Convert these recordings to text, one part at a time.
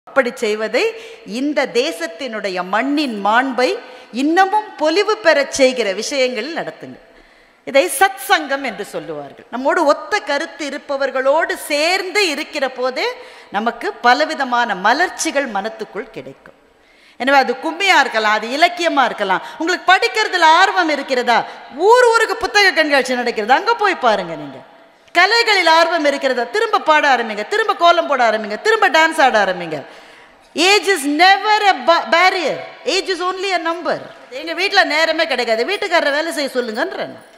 அப்படி செய்வதை இந்த தேசத்தினுடைய மண்ணின் மாண்பை இன்னமும் பொலிவு பெறச் செய்கிற விஷயங்களில் நடத்துங்க இதை சத் சங்கம் என்று சொல்லுவார்கள் நம்மோடு ஒத்த கருத்து இருப்பவர்களோடு சேர்ந்து இருக்கிற போதே நமக்கு பலவிதமான மலர்ச்சிகள் மனத்துக்குள் கிடைக்கும் எனவே அது கும்மியா இருக்கலாம் அது இலக்கியமா இருக்கலாம் உங்களுக்கு படிக்கிறதுல ஆர்வம் இருக்கிறதா ஊர் ஊருக்கு புத்தக கண்காட்சி நடக்கிறது அங்க போய் பாருங்க நீங்க கலைகளில் ஆர்வம் இருக்கிறதா திரும்ப பாட ஆரம்பிங்க திரும்ப கோலம் போட ஆரம்பிங்க திரும்ப டான்ஸ் ஆட ஆரம்பிங்க age is never a barrier age is only a number எங்க வீட்டில் நேரமே கிடைக்காது வீட்டுக்காரரை வேலை செய்ய சொல்லுங்கன்றேன் நான்.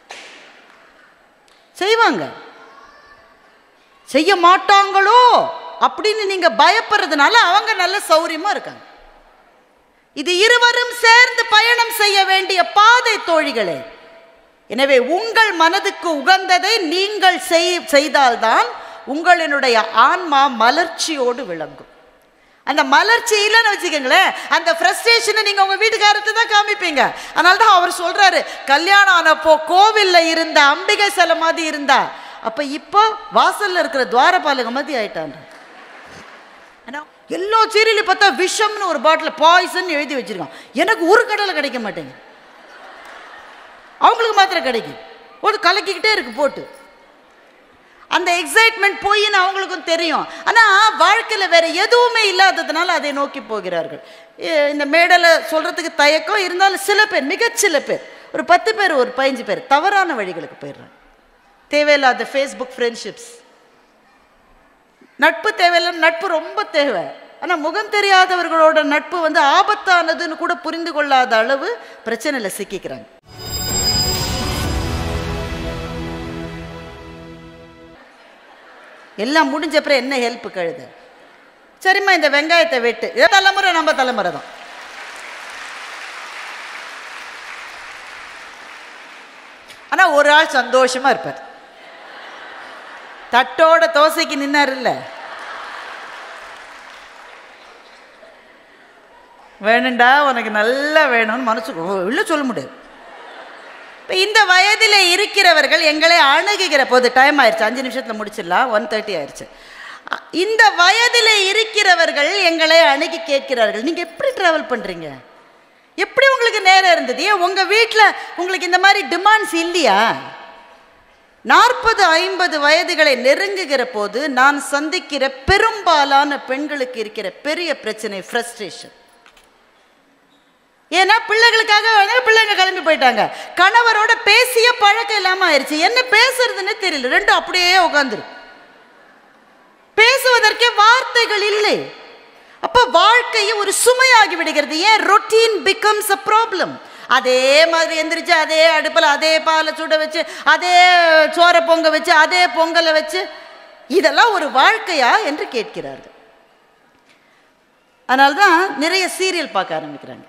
செய்வாங்க செய்ய மாட்டாங்களோ அப்படின்னு நீங்க பயப்படுறதுனால அவங்க நல்ல சௌரியமா இருக்காங்க இது இருவரும் சேர்ந்து பயணம் செய்ய வேண்டிய பாதை தோழிகளே எனவே உங்கள் மனதுக்கு உகந்ததை நீங்கள் செய்- செய்தால்தான் உங்களினுடைய ஆன்மா மலர்ச்சியோடு விளங்கும் அந்த மலர்ச்சி இல்லைன்னு வச்சுக்கோங்களேன் அந்த ஃப்ரஸ்ட்ரேஷனை நீங்க உங்க வீட்டுக்காரத்தை தான் காமிப்பீங்க அதனால தான் அவர் சொல்றாரு கல்யாணம் ஆனப்போ கோவில்ல இருந்த அம்பிகை சிலை மாதிரி இருந்தா அப்ப இப்போ வாசல்ல இருக்கிற துவாரபாலக மாதிரி ஆயிட்டான் ஆனா எல்லா சீரியலையும் பார்த்தா விஷம்னு ஒரு பாட்டில் பாய்சன் எழுதி வச்சிருக்கான் எனக்கு ஒரு கடலை கிடைக்க மாட்டேங்க அவங்களுக்கு மாத்திரம் கிடைக்கும் ஒரு கலக்கிக்கிட்டே இருக்கு போட்டு அந்த எக்ஸைட்மெண்ட் போயின்னு அவங்களுக்கும் தெரியும் ஆனால் வாழ்க்கையில் வேற எதுவுமே இல்லாததுனால அதை நோக்கி போகிறார்கள் எ- இந்த மேடையில் சொல்றதுக்கு தயக்கம் இருந்தாலும் சில பேர் மிகச்சில பேர் ஒரு பத்து பேர் ஒரு பதினஞ்சு பேர் தவறான வழிகளுக்கு போயிடுறாங்க தேவையில்லாத ஃபேஸ்புக் ஃப்ரெண்ட்ஷிப்ஸ் நட்பு தேவையில்லை நட்பு ரொம்ப தேவை ஆனால் முகம் தெரியாதவர்களோட நட்பு வந்து ஆபத்தானதுன்னு கூட புரிந்து கொள்ளாத அளவு பிரச்சனையில் சிக்கிக்கிறாங்க எல்லாம் முடிஞ்ச அப்புறம் என்ன ஹெல்ப் கழுது சரிம்மா இந்த வெங்காயத்தை வெட்டு இதை தலைமுறை நம்ம தலைமுறை தான் ஆனா ஒரு ஆள் சந்தோஷமா இருப்பார் தட்டோட தோசைக்கு நின்னார் இல்ல வேணுண்டா உனக்கு நல்லா வேணும்னு மனசுக்கு உள்ள சொல்ல முடியாது இப்போ இந்த வயதில் இருக்கிறவர்கள் எங்களை அணுகுகிற போது டைம் ஆயிடுச்சு அஞ்சு நிமிஷத்தில் முடிச்சிடலாம் ஒன் தேர்ட்டி ஆயிடுச்சு அ- இந்த வயதில் இருக்கிறவர்கள் எங்களை அணுகி கேட்கிறார்கள் நீங்கள் எப்படி ட்ராவல் பண்ணுறீங்க எப்படி உங்களுக்கு நேரம் இருந்தது ஏன் உங்கள் வீட்டில் உங்களுக்கு இந்த மாதிரி டிமாண்ட்ஸ் இல்லையா நாற்பது ஐம்பது வயதுகளை நெருங்குகிற போது நான் சந்திக்கிற பெரும்பாலான பெண்களுக்கு இருக்கிற பெரிய பிரச்சனை ஃப்ரஸ்ட்ரேஷன் ஏன்னா பிள்ளைகளுக்காக வந்து பிள்ளைங்க கிளம்பி போயிட்டாங்க கணவரோட பேசிய பழக்கம் இல்லாம ஆயிடுச்சு என்ன பேசுறதுன்னு தெரியல ரெண்டும் அப்படியே உட்காந்துரு பேசுவதற்கே வார்த்தைகள் இல்லை அப்ப வாழ்க்கையை ஒரு சுமையாகி விடுகிறது ஏன் ரொட்டீன் பிகம்ஸ் அ ப்ராப்ளம் அதே மாதிரி எந்திரிச்சு அதே அடுப்பில் அதே பாலை சுட வச்சு அதே சோறை பொங்க வச்சு அதே பொங்கலை வச்சு இதெல்லாம் ஒரு வாழ்க்கையா என்று கேட்கிறார்கள் அதனால தான் நிறைய சீரியல் பார்க்க ஆரம்பிக்கிறாங்க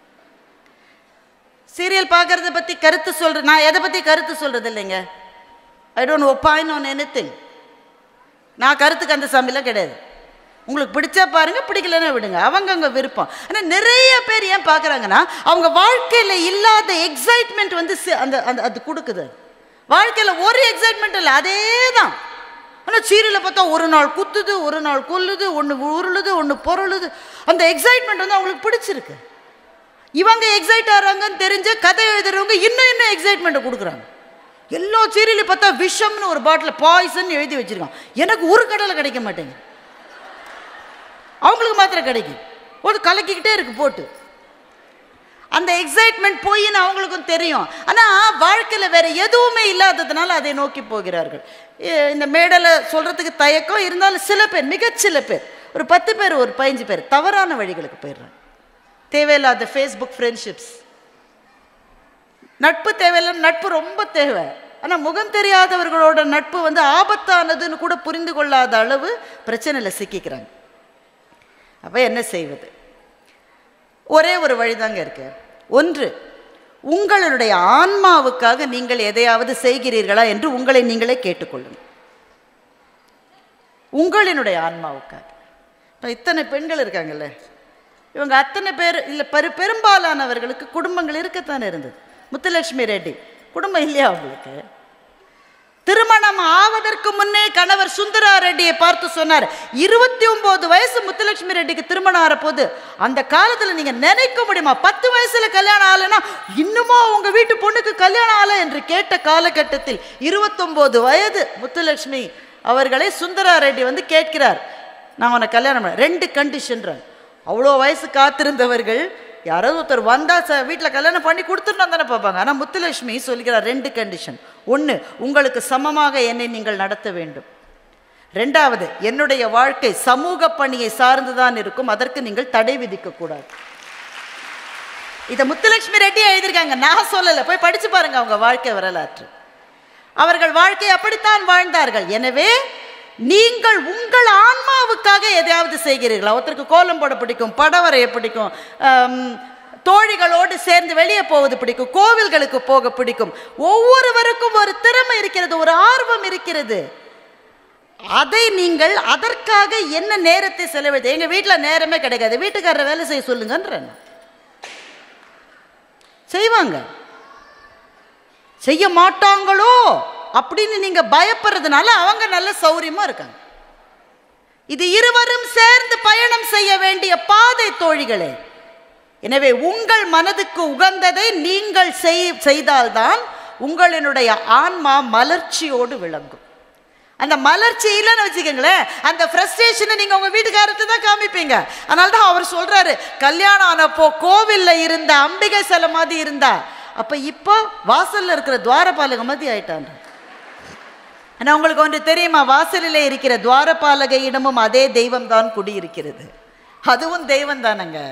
சீரியல் பார்க்கறத பற்றி கருத்து சொல்ற நான் எதை பற்றி கருத்து சொல்றது இல்லைங்க I don't opinion on any நான் கருத்துக்கு அந்த சமையலாம் கிடையாது உங்களுக்கு பிடிச்சா பாருங்க பிடிக்கலன்னா விடுங்க அவங்கவங்க விருப்பம் ஆனால் நிறைய பேர் ஏன் பார்க்குறாங்கன்னா அவங்க வாழ்க்கையில் இல்லாத எக்ஸைட்மெண்ட் வந்து சி- அந்த அந்த அது கொடுக்குது வாழ்க்கையில் ஒரு எக்ஸைட்மெண்ட் இல்லை அதே தான் ஆனால் சீரியலை பார்த்தா ஒரு நாள் குத்துது ஒரு நாள் கொல்லுது ஒன்று உருளுது ஒன்று பொருளுது அந்த எக்ஸைட்மெண்ட் வந்து அவங்களுக்கு பிடிச்சிருக்கு இவங்க எக்ஸைட் ஆகிறாங்கன்னு தெரிஞ்ச கதை எழுதுறவங்க இன்னும் இன்னும் எக்ஸைட்மெண்ட்டை கொடுக்குறாங்க எல்லா சீரியலையும் பார்த்தா விஷம்னு ஒரு பாட்டில் பாய்சன் எழுதி வச்சிருக்கான் எனக்கு ஒரு கடலை கிடைக்க மாட்டேங்க அவங்களுக்கு மாத்திரம் கிடைக்கும் ஒரு கலக்கிக்கிட்டே இருக்கு போட்டு அந்த எக்ஸைட்மெண்ட் போயின்னு அவங்களுக்கும் தெரியும் ஆனால் வாழ்க்கையில் வேற எதுவுமே இல்லாததுனால அதை நோக்கி போகிறார்கள் எ- இந்த மேடையில் சொல்றதுக்கு தயக்கம் இருந்தாலும் சில பேர் மிகச்சில பேர் ஒரு பத்து பேர் ஒரு பதினஞ்சு பேர் தவறான வழிகளுக்கு போயிடுறாங்க தேவையில்லாத ஃபேஸ்புக் ஃப்ரெண்ட்ஷிப்ஸ் நட்பு தேவையில்லை நட்பு ரொம்ப தேவை ஆனால் முகம் தெரியாதவர்களோட நட்பு வந்து ஆபத்தானதுன்னு கூட புரிந்து கொள்ளாத அளவு பிரச்சனையில் சிக்கிக்கிறாங்க அப்போ என்ன செய்வது ஒரே ஒரு வழிதாங்க இருக்கு ஒன்று உங்களுடைய ஆன்மாவுக்காக நீங்கள் எதையாவது செய்கிறீர்களா என்று உங்களை நீங்களே கேட்டுக்கொள்ளுங்கள் உங்களினுடைய ஆன்மாவுக்காக இப்போ இத்தனை பெண்கள் இருக்காங்கல்ல இவங்க அத்தனை பேர் இல்லை பெரு பெரும்பாலானவர்களுக்கு குடும்பங்கள் இருக்கத்தானே இருந்தது முத்துலட்சுமி ரெட்டி குடும்பம் இல்லையா அவங்களுக்கு திருமணம் ஆவதற்கு முன்னே கணவர் சுந்தரா ரெட்டியை பார்த்து சொன்னார் இருபத்தி ஒன்பது வயசு முத்துலட்சுமி ரெட்டிக்கு திருமணம் ஆறப்போது அந்த காலத்தில் நீங்க நினைக்க முடியுமா பத்து வயசுல கல்யாணம் ஆகலைன்னா இன்னுமா உங்க வீட்டு பொண்ணுக்கு கல்யாணம் ஆகல என்று கேட்ட காலகட்டத்தில் இருபத்தொன்பது வயது முத்துலட்சுமி அவர்களை சுந்தரா ரெட்டி வந்து கேட்கிறார் நான் உனக்கு கல்யாணம் பண்ண ரெண்டு கண்டிஷன்றாங்க அவ்வளோ வயசு காத்திருந்தவர்கள் யாராவது ஒருத்தர் வந்தா ச வீட்டில் கல்யாணம் பண்ணி கொடுத்துருந்தோம் தானே பார்ப்பாங்க ஆனால் முத்துலட்சுமி சொல்கிறார் ரெண்டு கண்டிஷன் ஒன்று உங்களுக்கு சமமாக என்னை நீங்கள் நடத்த வேண்டும் ரெண்டாவது என்னுடைய வாழ்க்கை சமூக பணியை சார்ந்துதான் இருக்கும் அதற்கு நீங்கள் தடை விதிக்கக்கூடாது இதை முத்துலட்சுமி ரெட்டி எழுதியிருக்காங்க நான் சொல்லலை போய் படிச்சு பாருங்க அவங்க வாழ்க்கை வரலாற்று அவர்கள் வாழ்க்கை அப்படித்தான் வாழ்ந்தார்கள் எனவே நீங்கள் உங்கள் ஆன்மாவுக்காக எதையாவது செய்கிறீர்களா ஒருத்தருக்கு கோலம் போட பிடிக்கும் படம் வரைய பிடிக்கும் ஆம், தோழிகளோடு சேர்ந்து வெளியே போவது பிடிக்கும் கோவில்களுக்கு போக பிடிக்கும் ஒவ்வொருவருக்கும் ஒரு திறமை இருக்கிறது ஒரு ஆர்வம் இருக்கிறது அதை நீங்கள் அதற்காக என்ன நேரத்தை செலவிடு எங்க வீட்டில் நேரமே கிடைக்காது வீட்டுக்காரரை வேலை செய்ய சொல்லுங்கன்றேன் நான். செய்வாங்க செய்ய மாட்டாங்களோ அப்படின்னு நீங்க பயப்படுறதுனால அவங்க நல்ல சௌரியமா இருக்காங்க இது இருவரும் சேர்ந்து பயணம் செய்ய வேண்டிய பாதை தோழிகளே எனவே உங்கள் மனதுக்கு உகந்ததை நீங்கள் செய் செய்தால்தான் உங்களினுடைய ஆன்மா மலர்ச்சியோடு விளங்கும் அந்த மலர்ச்சி இல்லைன்னு வச்சுக்கோங்களேன் அந்த ஃப்ரஸ்ட்ரேஷனை நீங்கள் உங்கள் வீட்டுக்காரத்தை தான் காமிப்பீங்க அதனால தான் அவர் சொல்கிறாரு கல்யாணம் ஆனப்போ கோவிலில் இருந்த அம்பிகை சிலை மாதிரி இருந்தா அப்போ இப்போ வாசலில் இருக்கிற துவாரபாலக மாதிரி ஆயிட்டான் ஆனால் உங்களுக்கு ஒன்று தெரியுமா வாசலில் இருக்கிற துவாரபாலகையிடமும் அதே தெய்வம் தான் குடியிருக்கிறது அதுவும் தெய்வம் தானங்க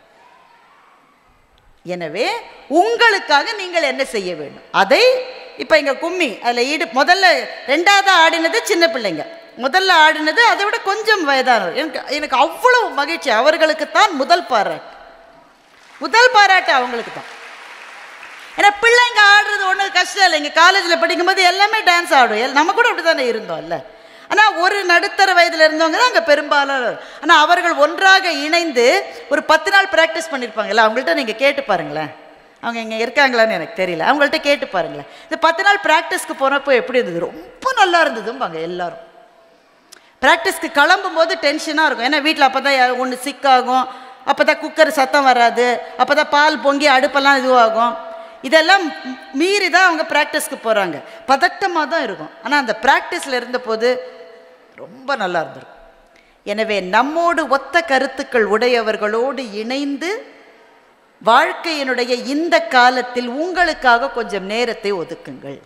எனவே உங்களுக்காக நீங்கள் என்ன செய்ய வேண்டும் அதை இப்போ இங்கே கும்மி அதில் ஈடு முதல்ல ரெண்டாவது ஆடினது சின்ன பிள்ளைங்க முதல்ல ஆடினது அதை விட கொஞ்சம் வயதானவர் எனக்கு எனக்கு அவ்வளவு மகிழ்ச்சி அவர்களுக்கு தான் முதல் பாராட்டு முதல் பாராட்டு அவங்களுக்கு தான் ஏன்னா பிள்ளைங்க ஆடுறது ஒன்றும் கஷ்டம் இல்லை இங்கே காலேஜில் படிக்கும்போது எல்லாமே டான்ஸ் ஆடும் எல் நம்ம கூட அப்படி தானே இருந்தோம் இல்லை ஆனால் ஒரு நடுத்தர வயதில் இருந்தவங்க தான் அங்கே பெரும்பாலும் ஆனால் அவர்கள் ஒன்றாக இணைந்து ஒரு பத்து நாள் ப்ராக்டிஸ் பண்ணியிருப்பாங்கல்ல அவங்கள்ட்ட நீங்கள் கேட்டு பாருங்களேன் அவங்க இங்கே இருக்காங்களான்னு எனக்கு தெரியல அவங்கள்ட்ட கேட்டு பாருங்களேன் இந்த பத்து நாள் ப்ராக்டிஸ்க்கு போனப்போ எப்படி இருந்தது ரொம்ப நல்லா இருந்ததும்பாங்க எல்லாரும் ப்ராக்டிஸ்க்கு கிளம்பும் போது டென்ஷனாக இருக்கும் ஏன்னா வீட்டில் அப்போ தான் ஒன்று சிக்காகும் அப்போ தான் குக்கர் சத்தம் வராது அப்போ தான் பால் பொங்கி அடுப்பெல்லாம் இதுவாகும் இதெல்லாம் மீறி தான் அவங்க ப்ராக்டிஸ்க்கு போகிறாங்க பதட்டமாக தான் இருக்கும் ஆனால் அந்த ப்ராக்டிஸில் இருந்தபோது ரொம்ப நல்லா இருந்திருக்கும் எனவே நம்மோடு ஒத்த கருத்துக்கள் உடையவர்களோடு இணைந்து வாழ்க்கையினுடைய இந்த காலத்தில் உங்களுக்காக கொஞ்சம் நேரத்தை ஒதுக்குங்கள்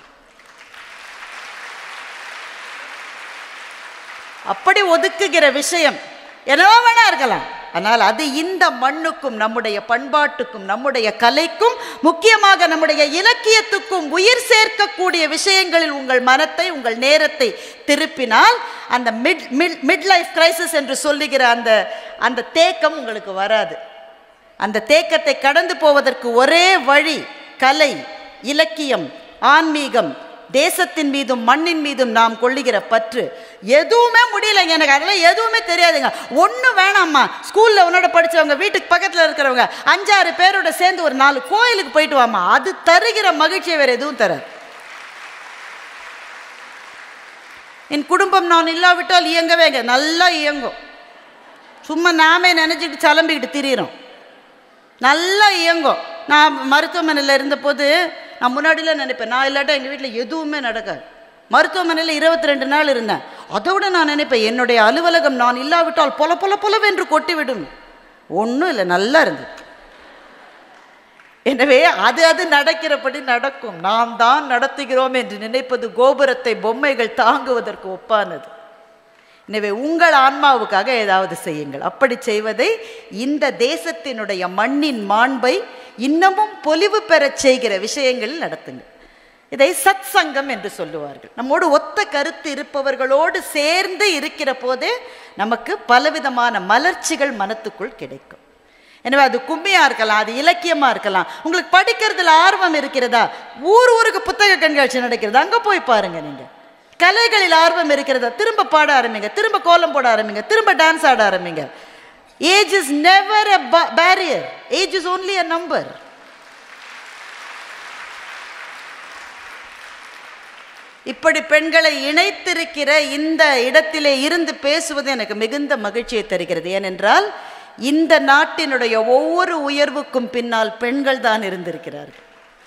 அப்படி ஒதுக்குகிற விஷயம் என்னவோ வேணா இருக்கலாம் ஆனால் அது இந்த மண்ணுக்கும் நம்முடைய பண்பாட்டுக்கும் நம்முடைய கலைக்கும் முக்கியமாக நம்முடைய இலக்கியத்துக்கும் உயிர் சேர்க்கக்கூடிய விஷயங்களில் உங்கள் மனத்தை உங்கள் நேரத்தை திருப்பினால் அந்த mid mid mid life crisis என்று சொல்லுகிற அந்த அந்த தேக்கம் உங்களுக்கு வராது அந்த தேக்கத்தை கடந்து போவதற்கு ஒரே வழி கலை இலக்கியம் ஆன்மீகம் தேசத்தின் மீதும் மண்ணின் மீதும் நாம் கொள்ளுகிற பற்று எதுவுமே முடியலைங்க எனக்கு அதெல்லாம் எதுவுமே தெரியாதுங்க ஒன்றும் வேணாம்மா ஸ்கூலில் உன்னோட படித்தவங்க வீட்டுக்கு பக்கத்தில் இருக்கிறவங்க அஞ்சாறு பேரோட சேர்ந்து ஒரு நாலு கோயிலுக்கு போயிட்டு வாமா அது தருகிற மகிழ்ச்சியை வேறு எதுவும் தராது என் குடும்பம் நான் இல்லாவிட்டால் இயங்கவேங்க நல்லா இயங்கும் சும்மா நாமே நினச்சிக்கிட்டு சலம்பிக்கிட்டு திரியிறோம் நல்லா இயங்கும் நான் மருத்துவமனையில் இருந்தபோது நான் முன்னாடிலாம் நினைப்பேன் நான் இல்லாட்டா எங்கள் வீட்டில் எதுவுமே நடக்காது மருத்துவமனையில் இருபத்தி ரெண்டு நாள் இருந்தேன் அதோட நான் நினைப்பேன் என்னுடைய அலுவலகம் நான் இல்லாவிட்டால் பொல பொல பொலவென்று கொட்டிவிடும் ஒன்றும் இல்லை நல்லா இருந்தது எனவே அது அது நடக்கிறபடி நடக்கும் நாம் தான் நடத்துகிறோம் என்று நினைப்பது கோபுரத்தை பொம்மைகள் தாங்குவதற்கு ஒப்பானது எனவே உங்கள் ஆன்மாவுக்காக ஏதாவது செய்யுங்கள் அப்படி செய்வதை இந்த தேசத்தினுடைய மண்ணின் மாண்பை இன்னமும் பொலிவு பெறச் செய்கிற விஷயங்களில் நடத்துங்கள் இதை சத் சங்கம் என்று சொல்லுவார்கள் நம்மோடு ஒத்த கருத்து இருப்பவர்களோடு சேர்ந்து இருக்கிற போதே நமக்கு பலவிதமான மலர்ச்சிகள் மனத்துக்குள் கிடைக்கும் எனவே அது கும்மியா இருக்கலாம் அது இலக்கியமா இருக்கலாம் உங்களுக்கு படிக்கிறதுல ஆர்வம் இருக்கிறதா ஊர் ஊருக்கு புத்தக கண்காட்சி நடக்கிறது அங்க போய் பாருங்க நீங்க கலைகளில் ஆர்வம் இருக்கிறதா திரும்ப பாட ஆரம்பிங்க திரும்ப கோலம் போட ஆரம்பிங்க திரும்ப டான்ஸ் ஆட ஆரம்பிங்க age is never a barrier age is only a number இப்படி பெண்களை இணைத்திருக்கிற இந்த இடத்திலே இருந்து பேசுவது எனக்கு மிகுந்த மகிழ்ச்சியை தருகிறது ஏனென்றால் இந்த நாட்டினுடைய ஒவ்வொரு உயர்வுக்கும் பின்னால் பெண்கள் தான் இருந்திருக்கிறார்கள்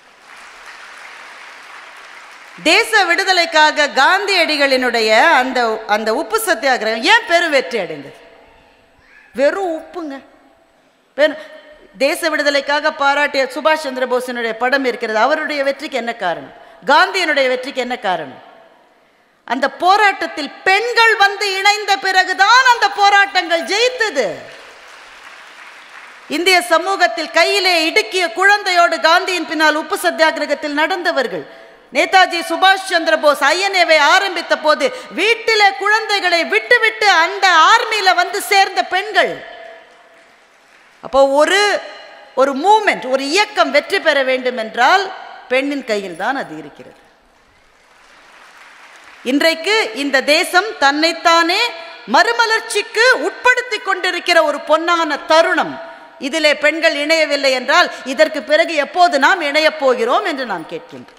தேச விடுதலைக்காக காந்தியடிகளினுடைய அந்த அந்த உப்பு சத்தியாகிரகம் ஏன் பெரும் வெற்றி அடைந்தது வெறும் உப்புங்க பெரும் தேச விடுதலைக்காக பாராட்டிய சுபாஷ் சந்திர போஸினுடைய படம் இருக்கிறது அவருடைய வெற்றிக்கு என்ன காரணம் காந்தியினுடைய வெற்றிக்கு என்ன காரணம் அந்த போராட்டத்தில் பெண்கள் வந்து இணைந்த பிறகுதான் அந்த போராட்டங்கள் ஜெயித்தது இந்திய சமூகத்தில் கையிலே இடுக்கிய குழந்தையோடு காந்தியின் பின்னால் உப்பு சத்தியாகிரகத்தில் நடந்தவர்கள் நேதாஜி சுபாஷ் சந்திர போஸ் ஐஎன்ஏவை ஆரம்பித்த போது வீட்டிலே குழந்தைகளை விட்டுவிட்டு அந்த ஆர்மியில வந்து சேர்ந்த பெண்கள் அப்போ ஒரு ஒரு மூமெண்ட் ஒரு இயக்கம் வெற்றி பெற வேண்டும் என்றால் பெண்ணின் கையில் தான் அது இருக்கிறது இன்றைக்கு இந்த தேசம் தன்னைத்தானே மறுமலர்ச்சிக்கு உட்படுத்தி கொண்டிருக்கிற ஒரு பொன்னான தருணம் இதிலே பெண்கள் இணையவில்லை என்றால் இதற்கு பிறகு எப்போது நாம் இணையப் போகிறோம் என்று நான் கேட்கின்றேன்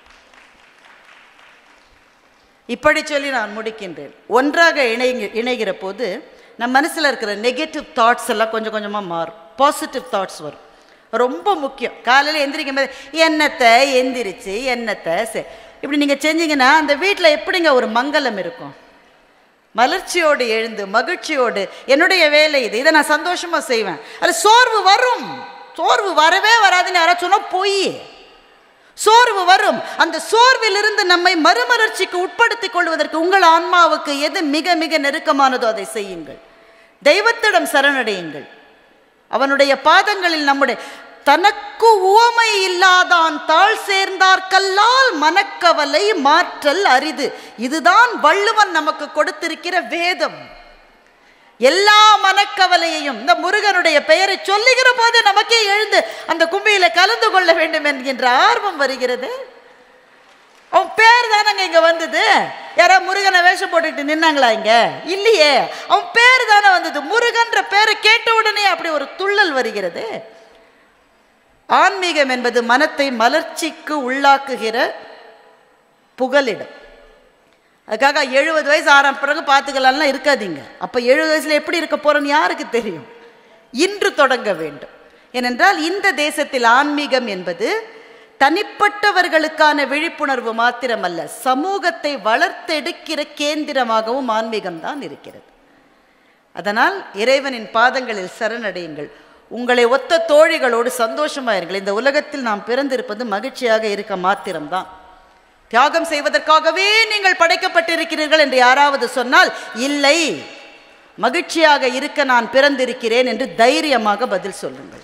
இப்படி சொல்லி நான் முடிக்கின்றேன் ஒன்றாக இணை இணைகிற போது நம் மனசில் இருக்கிற நெகட்டிவ் தாட்ஸ் எல்லாம் கொஞ்சம் கொஞ்சமாக மாறும் பாசிட்டிவ் தாட்ஸ் வரும் ரொம்ப முக்கியம் காலையில் எந்திரிக்கும் போது எண்ணத்தை எந்திரிச்சு எண்ணத்தை செ இப்படி நீங்கள் செஞ்சீங்கன்னா அந்த வீட்டில் எப்படிங்க ஒரு மங்களம் இருக்கும் மலர்ச்சியோடு எழுந்து மகிழ்ச்சியோடு என்னுடைய வேலை இது இதை நான் சந்தோஷமாக செய்வேன் அது சோர்வு வரும் சோர்வு வரவே வராதுன்னு யாராவது சொன்னால் பொய் சோர்வு வரும் அந்த சோர்விலிருந்து நம்மை மறுமலர்ச்சிக்கு உட்படுத்திக் கொள்வதற்கு உங்கள் ஆன்மாவுக்கு எது மிக மிக நெருக்கமானதோ அதை செய்யுங்கள் தெய்வத்திடம் சரணடையுங்கள் அவனுடைய பாதங்களில் நம்முடைய தனக்கு உவமை இல்லாதான் தாழ் சேர்ந்தார்கல்லால் மனக்கவலை மாற்றல் அரிது இதுதான் வள்ளுவன் நமக்கு கொடுத்திருக்கிற வேதம் எல்லா மனக்கவலையையும் இந்த முருகனுடைய பெயரை சொல்லுகிற போது நமக்கே எழுந்து அந்த கும்பியில கலந்து கொள்ள வேண்டும் என்கின்ற ஆர்வம் வருகிறது அவன் பேர் தானங்க இங்க வந்தது யாரா முருகனை வேஷம் போட்டுக்கிட்டு நின்னாங்களா இங்க இல்லையே அவன் பேர் தானே வந்தது முருகன்ற பேரை கேட்ட உடனே அப்படி ஒரு துள்ளல் வருகிறது ஆன்மீகம் என்பது மனத்தை மலர்ச்சிக்கு உள்ளாக்குகிற புகலிடம் அதுக்காக எழுபது வயசு ஆறாம் பிறகு பார்த்துக்கலாம்லாம் இருக்காதீங்க அப்போ எழுபது வயசில் எப்படி இருக்க போகிறோன்னு யாருக்கு தெரியும் இன்று தொடங்க வேண்டும் ஏனென்றால் இந்த தேசத்தில் ஆன்மீகம் என்பது தனிப்பட்டவர்களுக்கான விழிப்புணர்வு மாத்திரமல்ல சமூகத்தை வளர்த்தெடுக்கிற கேந்திரமாகவும் ஆன்மீகம் தான் இருக்கிறது அதனால் இறைவனின் பாதங்களில் சரணடையுங்கள் உங்களை ஒத்த தோழிகளோடு சந்தோஷமாயிருங்கள் இந்த உலகத்தில் நாம் பிறந்திருப்பது மகிழ்ச்சியாக இருக்க மாத்திரம்தான் தியாகம் செய்வதற்காகவே நீங்கள் படைக்கப்பட்டிருக்கிறீர்கள் என்று யாராவது சொன்னால் இல்லை மகிழ்ச்சியாக இருக்க நான் பிறந்திருக்கிறேன் என்று தைரியமாக பதில் சொல்லுங்கள்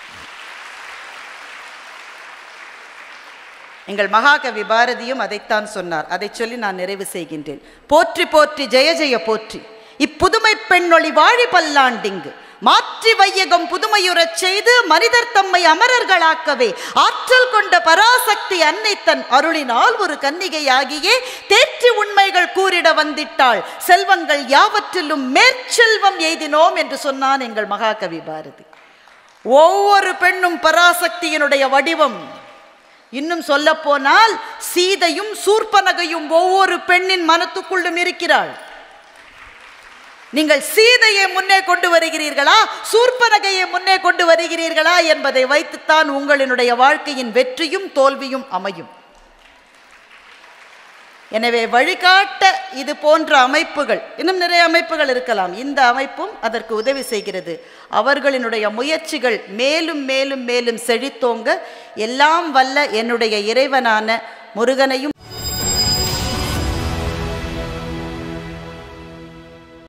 எங்கள் மகாகவி பாரதியும் அதைத்தான் சொன்னார் அதை சொல்லி நான் நிறைவு செய்கின்றேன் போற்றி போற்றி ஜெய ஜெய போற்றி இப்புதுமை பெண்ணொளி வாழி பல்லாண்டிங்கு மாற்றி வையகம் புதுமையுறச் செய்து மனிதர் தம்மை அமரர்களாக்கவே ஆற்றல் கொண்ட பராசக்தி அன்னை தன் அருளினால் ஒரு கன்னிகையாகியே தேற்றி உண்மைகள் கூறிட வந்திட்டாள் செல்வங்கள் யாவற்றிலும் மேற்செல்வம் எய்தினோம் என்று சொன்னான் எங்கள் மகாகவி பாரதி ஒவ்வொரு பெண்ணும் பராசக்தியினுடைய வடிவம் இன்னும் சொல்ல போனால் சீதையும் சூர்பனகையும் ஒவ்வொரு பெண்ணின் மனத்துக்குள்ளும் இருக்கிறாள் நீங்கள் சீதையை முன்னே கொண்டு வருகிறீர்களா சூர்பனகையை முன்னே கொண்டு வருகிறீர்களா என்பதை வைத்துத்தான் உங்களினுடைய வாழ்க்கையின் வெற்றியும் தோல்வியும் அமையும் எனவே வழிகாட்ட இது போன்ற அமைப்புகள் இன்னும் நிறைய அமைப்புகள் இருக்கலாம் இந்த அமைப்பும் அதற்கு உதவி செய்கிறது அவர்களினுடைய முயற்சிகள் மேலும் மேலும் மேலும் செழித்தோங்க எல்லாம் வல்ல என்னுடைய இறைவனான முருகனையும்